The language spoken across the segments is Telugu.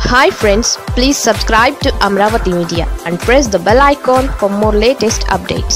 hi friends please subscribe to Amaravati media and press the bell icon for more latest updates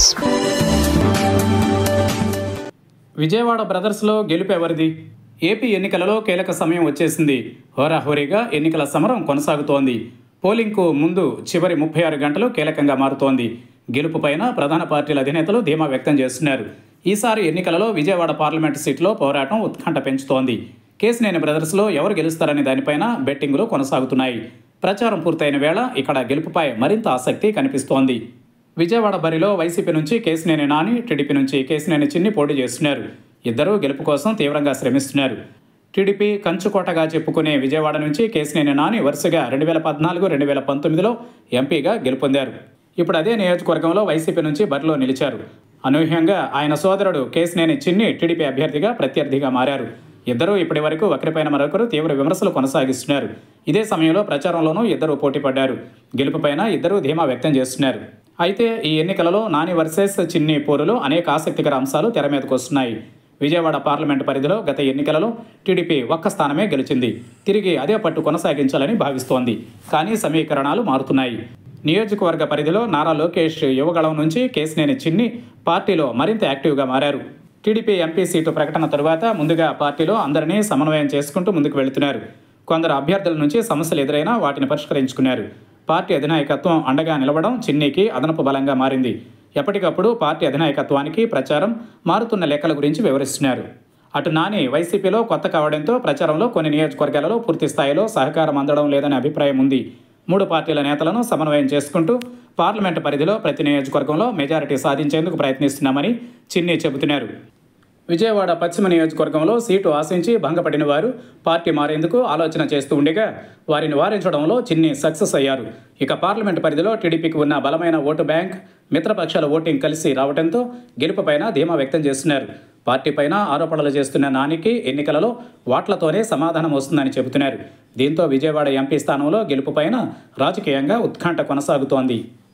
Vijayawada బ్రదర్స్లో గెలుపు ఎవరిది ఏపీ ఎన్నికలలో కీలక సమయం వచ్చేసింది హోరాహోరీగా ఎన్నికల సమరం కొనసాగుతోంది పోలింగ్కు ముందు చివరి ముప్పై ఆరు గంటలు కీలకంగా మారుతోంది గెలుపు పైన ప్రధాన పార్టీల అధినేతలు ధీమా వ్యక్తం చేస్తున్నారు ఈసారి ఎన్నికలలో విజయవాడ పార్లమెంటు సీట్లో పోరాటం ఉత్కంఠ పెంచుతోంది కేసినేని బ్రదర్స్లో ఎవరు గెలుస్తారనే దానిపైన బెట్టింగులు కొనసాగుతున్నాయి ప్రచారం పూర్తయిన వేళ ఇక్కడ గెలుపుపై మరింత ఆసక్తి కనిపిస్తోంది విజయవాడ బరిలో వైసీపీ నుంచి కేసినేని నాని టీడీపీ నుంచి కేసినేని చిన్ని పోటీ చేస్తున్నారు ఇద్దరూ గెలుపు కోసం తీవ్రంగా శ్రమిస్తున్నారు టీడీపీ కంచుకోటగా చెప్పుకునే విజయవాడ నుంచి కేసినేని నాని వరుసగా రెండు వేల పద్నాలుగు రెండు వేల పంతొమ్మిదిలో ఎంపీగా గెలుపొందారు ఇప్పుడు అదే నియోజకవర్గంలో వైసీపీ నుంచి బరిలో నిలిచారు అనూహ్యంగా ఆయన సోదరుడు కేసినేని చిన్ని టీడీపీ అభ్యర్థిగా ప్రత్యర్థిగా మారారు ఇద్దరూ ఇప్పటి వరకు ఒకరిపైన మరొకరు తీవ్ర విమర్శలు కొనసాగిస్తున్నారు ఇదే సమయంలో ప్రచారంలోనూ ఇద్దరు పోటీ పడ్డారు గెలుపుపైన ఇద్దరూ ధీమా వ్యక్తం చేస్తున్నారు అయితే ఈ ఎన్నికలలో నాని వర్సెస్ చిన్ని పోరులో అనేక ఆసక్తికర అంశాలు తెర మీదకు వస్తున్నాయి విజయవాడ పార్లమెంటు పరిధిలో గత ఎన్నికలలో టీడీపీ ఒక్క స్థానమే గెలిచింది తిరిగి అదే పట్టు కొనసాగించాలని భావిస్తోంది కానీ సమీకరణాలు మారుతున్నాయి నియోజకవర్గ పరిధిలో నారా లోకేష్ యువగళం నుంచి కేసినేని చిన్ని పార్టీలో మరింత యాక్టివ్గా మారారు టీడీపీ ఎంపీ సీటు ప్రకటన తరువాత ముందుగా పార్టీలో అందరినీ సమన్వయం చేసుకుంటూ ముందుకు వెళుతున్నారు కొందరు అభ్యర్థుల నుంచి సమస్యలు ఎదురైనా వాటిని పరిష్కరించుకున్నారు పార్టీ అధినాయకత్వం అండగా నిలవడం చిన్నీకి అదనపు బలంగా మారింది ఎప్పటికప్పుడు పార్టీ అధినాయకత్వానికి ప్రచారం మారుతున్న లెక్కల గురించి వివరిస్తున్నారు అటు నాని వైసీపీలో కొత్త కావడంతో ప్రచారంలో కొన్ని నియోజకవర్గాలలో పూర్తి స్థాయిలో సహకారం అందడం లేదనే అభిప్రాయం ఉంది మూడు పార్టీల నేతలను సమన్వయం చేసుకుంటూ పార్లమెంటు పరిధిలో ప్రతి నియోజకవర్గంలో మెజారిటీ సాధించేందుకు ప్రయత్నిస్తున్నామని చిన్ని చెబుతున్నారు విజయవాడ పశ్చిమ నియోజకవర్గంలో సీటు ఆశించి భంగపడిన వారు పార్టీ మారేందుకు ఆలోచన చేస్తూ ఉండగా వారిని వారించడంలో చిన్ని సక్సెస్ అయ్యారు ఇక పార్లమెంటు పరిధిలో టీడీపీకి ఉన్న బలమైన ఓటు బ్యాంక్ మిత్రపక్షాల ఓటింగ్ కలిసి రావడంతో గెలుపుపైన ధీమా వ్యక్తం చేస్తున్నారు పార్టీపైన ఆరోపణలు చేస్తున్న నానికి ఎన్నికలలో వాట్లతోనే సమాధానం వస్తుందని చెబుతున్నారు దీంతో విజయవాడ ఎంపీ స్థానంలో గెలుపుపైన రాజకీయంగా ఉత్కంఠ కొనసాగుతోంది